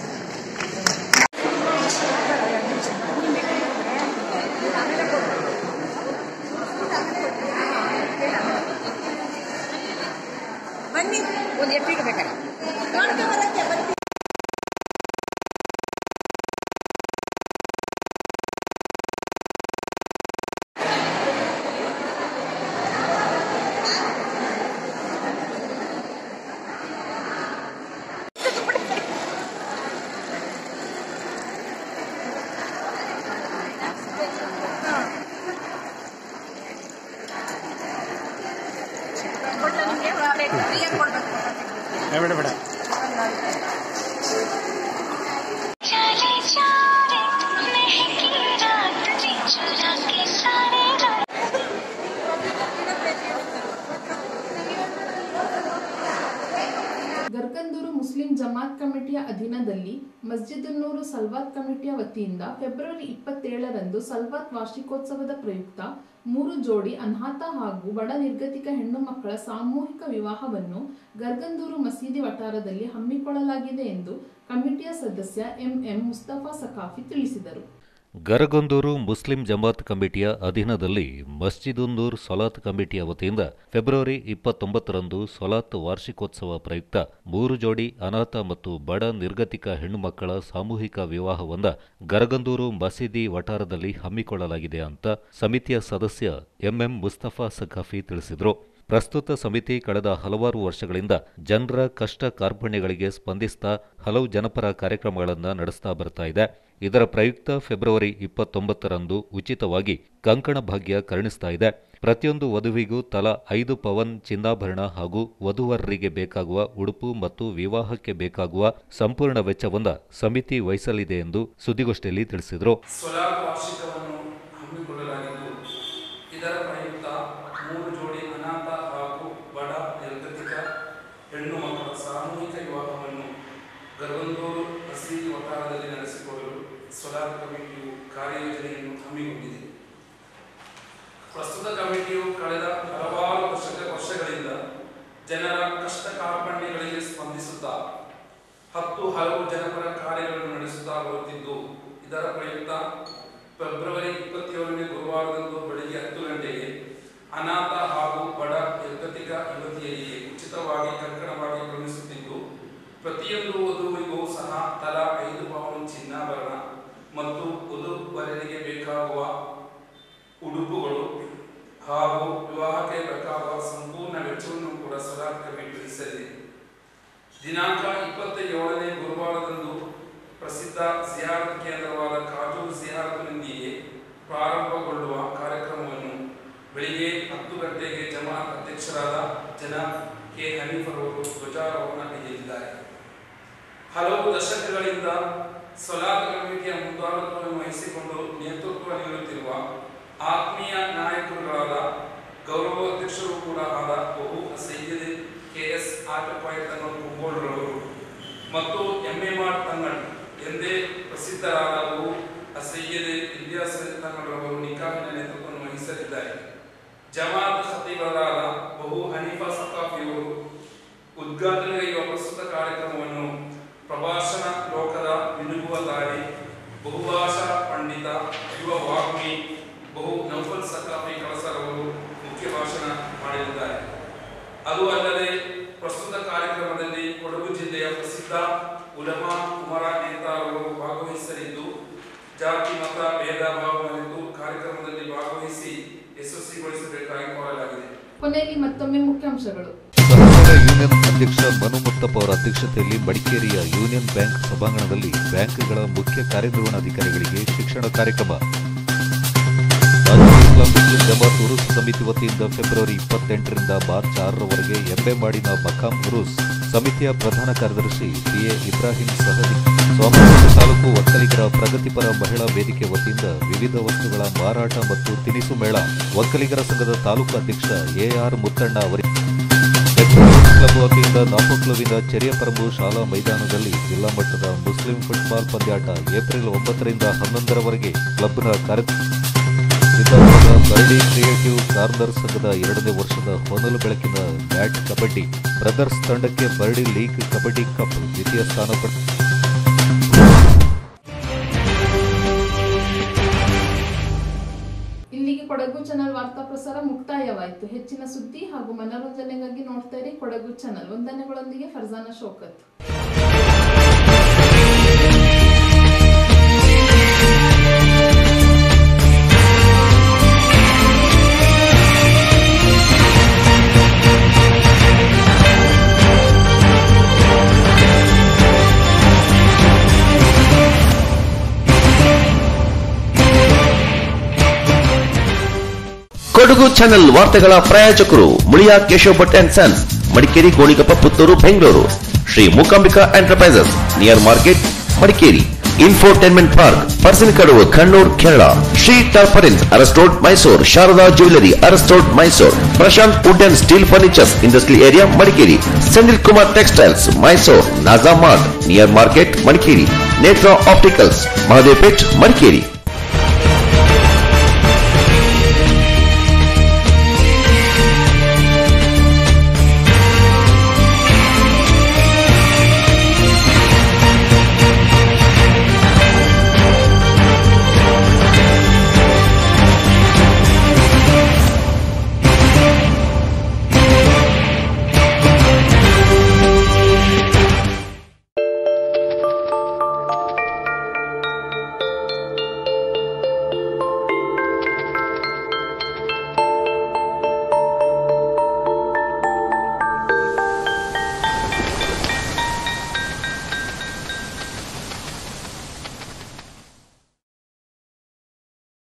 ಬನ್ನಿ ಒಂದು ಎಟ್ಟಿಗೆ ಬೇಕಲ್ಲ ನೋಡ್ಕೊ ಬರಕ್ಕೆ ಬನ್ನಿ ಬೇಡ ಬೇಡ चले जा रे महकी रात में चुरा के सारे रात ಗರ್ಗಂದೂರು ಮುಸ್ಲಿಂ ಜಮಾತ್ ಕಮಿಟಿಯ ಅಧೀನದಲ್ಲಿ ಮಸ್ಜಿದುನ್ನೂರು ಸಲ್ವಾತ್ ಕಮಿಟಿಯ ವತಿಯಿಂದ ಫೆಬ್ರವರಿ ಇಪ್ಪತ್ತೇಳರಂದು ಸಲ್ವಾತ್ ವಾರ್ಷಿಕೋತ್ಸವದ ಪ್ರಯುಕ್ತ ಮೂರು ಜೋಡಿ ಅನಾಥ ಹಾಗೂ ಬಡ ನಿರ್ಗತಿಕ ಹೆಣ್ಣು ಮಕ್ಕಳ ಸಾಮೂಹಿಕ ವಿವಾಹವನ್ನು ಗರ್ಗಂದೂರು ಮಸೀದಿ ವಠಾರದಲ್ಲಿ ಹಮ್ಮಿಕೊಳ್ಳಲಾಗಿದೆ ಎಂದು ಕಮಿಟಿಯ ಸದಸ್ಯ ಎಂಎಂ ಮುಸ್ತಫಾ ಸಕಾಫಿ ತಿಳಿಸಿದರು ಗರಗೊಂದೂರು ಮುಸ್ಲಿಂ ಜಮಾತ್ ಕಮಿಟಿಯ ಅಧೀನದಲ್ಲಿ ಮಸ್ಜಿದುನ್ನೂರ್ ಸೊಲಾತ್ ಕಮಿಟಿಯ ವತಿಯಿಂದ ಫೆಬ್ರವರಿ ಇಪ್ಪತ್ತೊಂಬತ್ತರಂದು ಸೊಲಾತ್ ವಾರ್ಷಿಕೋತ್ಸವ ಪ್ರಯುಕ್ತ ಮೂರು ಜೋಡಿ ಅನಾಥ ಮತ್ತು ಬಡ ನಿರ್ಗತಿಕ ಹೆಣ್ಣುಮಕ್ಕಳ ಸಾಮೂಹಿಕ ವಿವಾಹವನ್ನ ಗರಗಂದೂರು ಮಸೀದಿ ವಠಾರದಲ್ಲಿ ಹಮ್ಮಿಕೊಳ್ಳಲಾಗಿದೆ ಅಂತ ಸಮಿತಿಯ ಸದಸ್ಯ ಎಂಎಂ ಮುಸ್ತಫಾ ಸಖಾಫಿ ತಿಳಿಸಿದರು ಪ್ರಸ್ತುತ ಸಮಿತಿ ಕಳೆದ ಹಲವಾರು ವರ್ಷಗಳಿಂದ ಜನರ ಕಷ್ಟ ಕಾರ್ಪಣ್ಯಗಳಿಗೆ ಸ್ಪಂದಿಸ್ತಾ ಹಲವು ಜನಪರ ಕಾರ್ಯಕ್ರಮಗಳನ್ನು ನಡೆಸ್ತಾ ಬರ್ತಾ ಇದೆ ಇದರ ಪ್ರಯುಕ್ತ ಫೆಬ್ರವರಿ ಇಪ್ಪತ್ತೊಂಬತ್ತರಂದು ಉಚಿತವಾಗಿ ಕಂಕಣ ಭಾಗ್ಯ ಕರುಣಿಸ್ತಾ ಇದೆ ಪ್ರತಿಯೊಂದು ವಧುವಿಗೂ ತಲಾ ಐದು ಪವನ್ ಚಿನ್ನಾಭರಣ ಹಾಗೂ ವಧುವರರಿಗೆ ಬೇಕಾಗುವ ಉಡುಪು ಮತ್ತು ವಿವಾಹಕ್ಕೆ ಬೇಕಾಗುವ ಸಂಪೂರ್ಣ ವೆಚ್ಚವನ್ನ ಸಮಿತಿ ವಹಿಸಲಿದೆ ಎಂದು ಸುದ್ದಿಗೋಷ್ಠಿಯಲ್ಲಿ ತಿಳಿಸಿದರು ಸೊಲಾರ್ ವಾರ್ಷಿಕವನ್ನು ಹಮ್ಮಿಕೊಳ್ಳಲಾಗಿದ್ದು ಇದರ ಪ್ರಯುಕ್ತ ಮೂರು ಜೋಡಿ ಅನಾಥ ಹಾಗೂ ಬಡ ನಿರ್ಗತಿಕ ಹೆಣ್ಣು ಮಕ್ಕಳ ಸಾಮೂಹಿಕ ವಿವಾಹವನ್ನು ಗರ್ವಂದೂರು ಮಸೀದಿ ವಠಾರದಲ್ಲಿ ನಡೆಸಿಕೊಳ್ಳಲು ಸೊಲಾರ್ ಕಮಿಟಿಯು ಕಾರ್ಯಯೋಜನೆಯನ್ನು ಹಮ್ಮಿಕೊಂಡಿದೆ ಪ್ರಸ್ತುತ ಕಮಿಟಿಯು ಕಳೆದ ಹಲವಾರು ವರ್ಷ ವರ್ಷಗಳಿಂದ ಜನರ ಕಷ್ಟ ಕಾರ್ಪಣ್ಯಗಳಿಗೆ ಸ್ಪಂದಿಸುತ್ತಾ ಹತ್ತು ಹಲವು ಜನಪರ ಕಾರ್ಯಗಳನ್ನು ನಡೆಸುತ್ತಾ ಬರುತ್ತಿದ್ದು ಇದರ ಪ್ರಯುಕ್ತ ಫೆಬ್ರವರಿ ಇಪ್ಪತ್ತೇಳನೇ ಗುರುವಾರದಂದು ಬೆಳಗ್ಗೆ ಹತ್ತು ಗಂಟೆಗೆ ಅನಾಥ ಹಾಗೂ ಬಡ ನಿರ್ಗತಿಕ ಯುವತಿಯರಿಗೆ ಉಚಿತವಾಗಿ ಕಂಕಣವಾಗಿ ಕರುಣಿಸುತ್ತಿದ್ದು ಪ್ರತಿಯೊಂದು ವಧುವಿಗೂ ಸಹ ತಲಾ ಐದು ಪೌಂಡ್ ಚಿನ್ನಾಭರಣ ಮತ್ತು ವಧುವರರಿಗೆ ಬೇಕಾಗುವ ಉಡುಪುಗಳು ಹಾಗೂ ವಿವಾಹಕ್ಕೆ ಬೇಕಾಗುವ ಸಂಪೂರ್ಣ ವೆಚ್ಚವನ್ನು ಕೂಡ ಸೊಲಾರ್ ಕಮಿಟಿ ವಹಿಸಲಿದೆ ದಿನಾಂಕ ಇಪ್ಪತ್ತ ಏಳನೇ ಗುರುವಾರದಂದು ಪ್ರಸಿದ್ಧ ಜಿಯಾರತ್ ಕೇಂದ್ರವಾದ ಕಾಜೂರು ಜಿಯಾರತ್ನೊಂದಿಗೆ ಪ್ರಾರಂಭಗೊಳ್ಳುವ ಕಾರ್ಯಕ್ರಮವನ್ನು ಬೆಳಿಗ್ಗೆ ಹತ್ತು ಗಂಟೆಗೆ ಜಮಾತ್ ಅಧ್ಯಕ್ಷರಾದ ಜನ ಕೆ ಹನೀಫರ್ ಅವರು ಧ್ವಜಾರೋಹಣಗೊಳಿಸಲಿದ್ದಾರೆ ಹಲವು ದಶಕಗಳಿಂದ ಸೊಲಾತ್ ಕಮಿಟಿಯ ಮುಂದಾಳತ್ವವನ್ನು ವಹಿಸಿಕೊಂಡು ನೇತೃತ್ವ ನೀಡುತ್ತಿರುವ ಆತ್ಮೀಯ ನಾಯಕರುಗಳಾದ ಗೌರವ ಅಧ್ಯಕ್ಷರು ಕೂಡ ಆದ ಬಹು ಸೈಯದ್ ಕೆ ಎಸ್ ಆಟಪಾಯ ತನ್ನೂರು ಕುಂಬೋಳ್ರವರು ಮತ್ತು ಎಂ ಎ ಮಾಡ್ ತನ್ನಳ್ ಎಂದೇ ಪ್ರಸಿದ್ಧರಾದ ಬಹು ಸೈಯದ್ ಇಲಿಯಾಸ್ ತನ್ನಳರವರು ನಿಕಾಹಿನ ನೇತೃತ್ವವನ್ನು ವಹಿಸಲಿದ್ದಾರೆ ಜಮಾತ್ ಖತೀಬರಾದ ಬಹು ಹನೀಫಾ ಸಫಾಫಿಯವರು ಉದ್ಘಾಟನೆಗೈಯುವ ಪ್ರಸ್ತುತ ಕಾರ್ಯಕ್ರಮವನ್ನು ಪ್ರಭಾಷಣ ಲೋಕದ ವಿನುಗುವ ದಾರಿ ಬಹುಭಾಷಾ ಪಂಡಿತ ಯುವ ವಾಗ್ಮಿ ಬಹು ನೌಫಲ್ ಸಕಾಫಿ ಕಳಸರವರು ಮುಖ್ಯ ಭಾಷಣ ಮಾಡಲಿದ್ದಾರೆ ಅದು ಅಲ್ಲದೆ ಪ್ರಸ್ತುತ ಕಾರ್ಯಕ್ರಮದಲ್ಲಿ ಕೊಡಗು ಜಿಲ್ಲೆಯ ಪ್ರಸಿದ್ಧ ಉಲಮಾ ಕುಮಾರ ನೇತಾರವರು ಭಾಗವಹಿಸಲಿದ್ದು ಜಾತಿ ಮತ ಭೇದ ಭಾವ ಮರೆತು ಕಾರ್ಯಕ್ರಮದಲ್ಲಿ ಭಾಗವಹಿಸಿ ಯಶಸ್ವಿಗೊಳಿಸಬೇಕಾಗಿ ಕೋರಲಾಗಿದೆ ಕೊನೆಯಲ್ಲಿ ಮತ್ತೊಮ್ಮೆ ಮುಖ್ಯಾಂಶಗಳು ಸಹಕಾರ ಯೂನಿಯನ್ ಅಧ್ಯಕ್ಷ ಮನು ಮುತ್ತಪ್ಪ ಅವರ ಅಧ್ಯಕ್ಷತೆಯಲ್ಲಿ ಮಡಿಕೇರಿಯ ಯೂನಿಯನ್ ಬ್ಯಾಂಕ್ ಸಭಾಂಗಣದಲ್ಲಿ ಬ್ಯಾಂಕ್ಗಳ ಮುಖ್ಯ ಕಾರ್ಯನಿರ್ವಹಣಾಧಿಕಾರಿಗಳಿಗೆ ಶಿಕ್ಷಣ ಕಾರ್ಯಕ್ರಮ ರಾಜ್ಯ ಇಸ್ಲಾಂ ಮುಸ್ಲಿಂ ಜಮಾತ್ ಉರುಸ್ ಸಮಿತಿ ವತಿಯಿಂದ ಫೆಬ್ರವರಿ ಇಪ್ಪತ್ತೆಂಟರಿಂದ ಮಾರ್ಚ್ ಆರರವರೆಗೆ ಎಂಬೆಮಾಡಿನ ಮಕಾಂ ಉರುಸ್ ಸಮಿತಿಯ ಪ್ರಧಾನ ಕಾರ್ಯದರ್ಶಿ ಬಿಎ ಇಬ್ರಾಹಿಂ ಸಹದಿ ಸೋಮವಾರ ತಾಲೂಕು ಒಕ್ಕಲಿಗರ ಪ್ರಗತಿಪರ ಮಹಿಳಾ ವೇದಿಕೆ ವತಿಯಿಂದ ವಿವಿಧ ವಸ್ತುಗಳ ಮಾರಾಟ ಮತ್ತು ತಿನಿಸು ಮೇಳ ಒಕ್ಕಲಿಗರ ಸಂಘದ ತಾಲೂಕು ಅಧ್ಯಕ್ಷ ಎಆರ್ ಮುತ್ತಣ್ಣ ಅವರಿಗೆ ಕ್ಲಬ್ ವತಿಯಿಂದ ನಾಪಕ್ಲುವಿನ ಚೆರಿಯಪರಬು ಶಾಲಾ ಮೈದಾನದಲ್ಲಿ ಜಿಲ್ಲಾ ಮಟ್ಟದ ಮುಸ್ಲಿಂ ಫುಟ್ಬಾಲ್ ಪಂದ್ಯಾಟ ಏಪ್ರಿಲ್ ಒಂಬತ್ತರಿಂದ ಹನ್ನೊಂದರವರೆಗೆ ಕ್ಲಬ್ನ ಕಾರ್ಯ ಸಿದ್ಧವಾದ ಬರ್ಡಿ ಕ್ರಿಯೇಟಿವ್ ಕಾರ್ನರ್ ಸಂಘದ ಎರಡನೇ ವರ್ಷದ ಹೊನಲು ಬೆಳಕಿನ ಬ್ಯಾಟ್ ಕಬಡ್ಡಿ ಬ್ರದರ್ಸ್ ತಂಡಕ್ಕೆ ಬರ್ಡಿ ಲೀಗ್ ಕಬಡ್ಡಿ ಕಪ್ ದ್ವಿತೀಯ ಸ್ಥಾನ ಪಡೆದ ಇಲ್ಲಿಗೆ ಕೊಡಗು ಚಾನಲ್ ವಾರ್ತಾ ಪ್ರಸಾರ ಮುಕ್ತಾಯವಾಯಿತು ಹೆಚ್ಚಿನ ಸುದ್ದಿ ಹಾಗೂ ಮನೋರಂಜನೆಗಾಗಿ ನೋಡ್ತಾ ಇರಿ ಕೊಡಗು ಚಾನಲ್ ವಂದನೆಗಳೊಂದಿಗೆ ಫರ್ಜಾನ ಶೋಕತ್ ಕೊಡಗು ಚಾನೆಲ್ ವಾರ್ತೆಗಳ ಪ್ರಾಯೋಜಕರು Muliya Keshav Bhat and sons Madikeri Gonikoppa Puttur Bengaluru Shri Mookambika enterprises near market Madikeri infotainment park Parsanakaduvu Kannur Kerala Shri ಟಾರ್ಪರಿನ್ಸ್ Aras road Mysuru Sharada jewellery Aras road Mysuru Prashanth wood and steel furnitures industrial area Madikeri Sendil Kumar textiles Mysuru Naja mart near market Madikeri Netra opticals Mahadevpet Madikeri